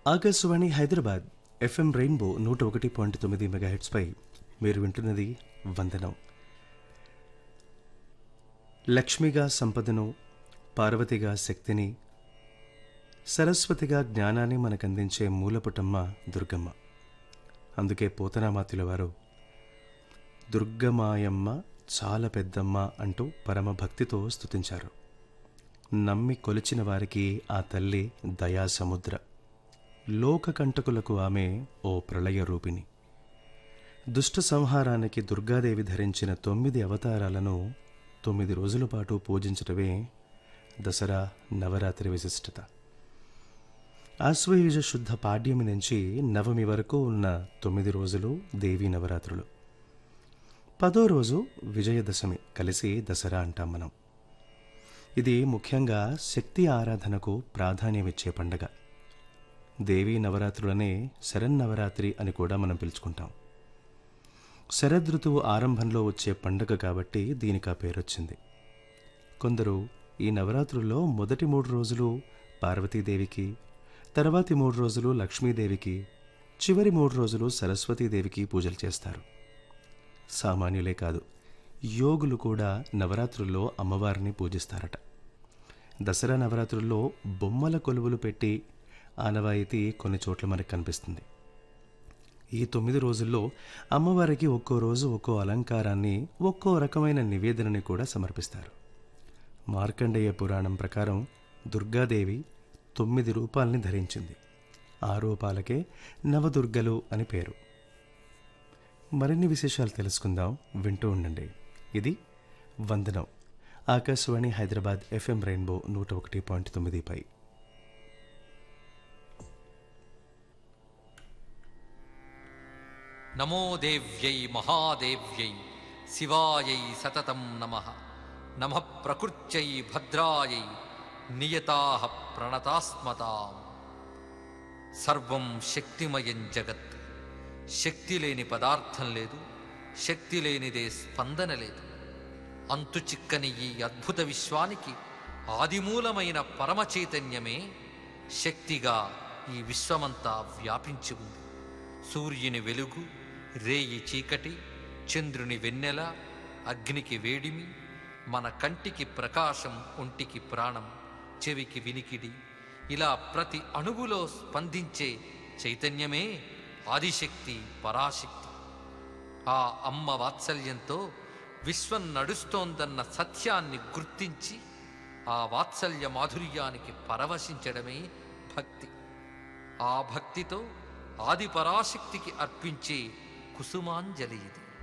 Akashvani Hyderabad FM rainbow నూట ఒకటి point తొమ్మిది మెగాహెట్స్పై మీరు వింటున్నది వందనం లక్ష్మిగా సంపదను పార్వతిగా శక్తిని సరస్వతిగా జ్ఞానాన్ని మనకందించే మూలపుటమ్మ దుర్గమ్మ అందుకే పోతనామాతుల వారు దుర్గమాయమ్మ చాలా పెద్దమ్మ అంటూ పరమ భక్తితో స్తుతించారు నమ్మి కొలిచిన వారికి ఆ తల్లి దయా సముద్ర లోకకంటకులకు ఆమె ఓ ప్రళయ రూపిణి దుష్ట సంహారానికి దుర్గాదేవి ధరించిన తొమ్మిది అవతారాలను తొమ్మిది రోజుల పాటు పూజించటమే దసరా నవరాత్రి విశిష్టత ఆశ్వయుజ శుద్ధ పాడ్యమి నుంచి నవమి వరకు ఉన్న తొమ్మిది రోజులు దేవీ నవరాత్రులు పదో రోజు విజయదశమి కలిసి దసరా అంటాం మనం ఇది ముఖ్యంగా శక్తి ఆరాధనకు ప్రాధాన్యమిచ్చే పండగ దేవీ నవరాత్రులనే శరన్నవరాత్రి అని కూడా మనం పిలుచుకుంటాం శరదృతువు ఆరంభంలో వచ్చే పండగ కాబట్టి దీనికి ఆ పేరొచ్చింది కొందరు ఈ నవరాత్రుల్లో మొదటి మూడు రోజులు పార్వతీదేవికి తర్వాతి మూడు రోజులు లక్ష్మీదేవికి చివరి మూడు రోజులు సరస్వతీదేవికి పూజలు చేస్తారు సామాన్యులే కాదు యోగులు కూడా నవరాత్రుల్లో అమ్మవారిని పూజిస్తారట దసరా నవరాత్రుల్లో బొమ్మల కొలువులు పెట్టి ఆనవాయితీ కొన్ని చోట్ల మనకు కనిపిస్తుంది ఈ తొమ్మిది రోజుల్లో అమ్మవారికి ఒక్కో రోజు ఒక్కో అలంకారాన్ని ఒక్కో రకమైన నివేదనని కూడా సమర్పిస్తారు మార్కండేయ పురాణం ప్రకారం దుర్గాదేవి తొమ్మిది రూపాల్ని ధరించింది ఆ రూపాలకే నవదుర్గలు అని పేరు మరిన్ని విశేషాలు తెలుసుకుందాం వింటూ ఉండండి ఇది వందనం ఆకాశవాణి హైదరాబాద్ ఎఫ్ఎం రెయిన్బో నూట ఒకటి పాయింట్ తొమ్మిదిపై నమో దేవ్యై మహాదేవ్యై శివాయై సతతం నమ నమ ప్రకృత్యై భద్రాయై నియతా ప్రణతాస్మతాం సర్వం శక్తిమయం జగత్ శక్తి లేని పదార్థం లేదు శక్తి లేనిదే స్పందన లేదు అంతు చిక్కని ఈ అద్భుత విశ్వానికి ఆదిమూలమైన పరమ చైతన్యమే శక్తిగా ఈ విశ్వమంతా వ్యాపించి ఉంది సూర్యుని వెలుగు రేయి చీకటి చంద్రుని వెన్నెల అగ్నికి వేడిమి మన కంటికి ప్రకాశం ఒంటికి ప్రాణం చెవికి వినికిడి ఇలా ప్రతి అణువులో స్పందించే చైతన్యమే ఆదిశక్తి పరాశక్తి ఆ అమ్మ వాత్సల్యంతో విశ్వం నడుస్తోందన్న సత్యాన్ని గుర్తించి ఆ వాత్సల్య మాధుర్యానికి పరవశించడమే భక్తి ఆ భక్తితో ఆది పరాశక్తికి అర్పించే కుసుమాంజలి ఇది